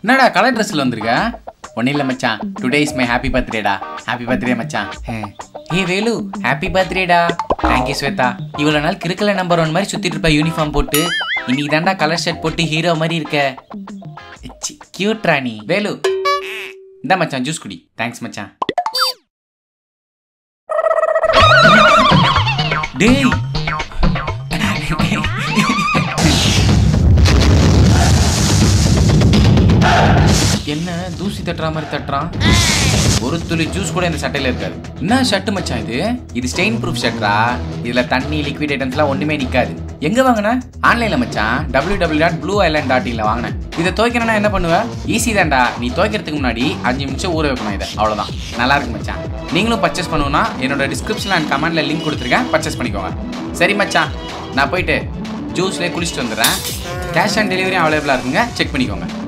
என்னடா கலர் ட்ரெஸ்ல வந்திருக்க ஒன்றும் இல்லை மச்சான் டுடே இஸ் மை ஹாப்பி பர்த்டேடா ஹாப்பி பர்த்டே மச்சான் ஏ வேலு ஹாப்பி பர்த்டேடா தேங்க்யூ ஸ்வேதா இவ்வளோ நாள் கிறுக்கல நம்பர் ஒன் மாதிரி சுற்றிட்டு இருப்ப யூனிஃபார்ம் போட்டு இன்னைக்கு தாண்டா கலர் ஷர்ட் போட்டு ஹீரோ மாதிரி இருக்க கியூட் ராணி வேலு இந்த மச்சான் ஜூஸ் குடி தேங்க்ஸ் மச்சான் டேய் என்ன தூசி தட்டுற மாதிரி தட்டுறான் ஒரு துளி ஜூஸ் கூட இந்த சட்டையில இருக்காது என்ன ஷர்ட் மச்சான் இது இது ஸ்டெயின் ப்ரூஃப் ஷர்ட்ரா இதுல தண்ணி லிக்விட் ஐட்டம்ஸ்லாம் ஒண்ணுமே நிக்காது எங்க வாங்கின ஆன்லைன்ல மச்சான் W W dot blue island dot இன்ல வாங்கினேன் இதை துவைக்கணும்னா என்ன பண்ணுவ ஈஸி தான்டா நீ துவைக்கிறதுக்கு முன்னாடி அஞ்சு நிமிஷம் ஊற வைக்கணும் இதை அவ்வளவுதான் நல்லா இருக்கு மச்சான் நீங்களும் பர்ச்சேஸ் பண்ணணும்னா என்னோட டிஸ்கிரிப்ஷன்ல அண்ட் கமெண்ட்ல லிங்க் கொடுத்துருக்கேன் பர்ச்சேஸ் பண்ணிக்கோங்க சரி மச்சான் நான் போயிட்டு ஜூஸ்லேயே குளிச்சுட்டு வந்துடுறேன் கேஷ் ஆன் டெலிவரி அவைலபிளாக இருக்குங்க செக் பண்ணிக்கோங்க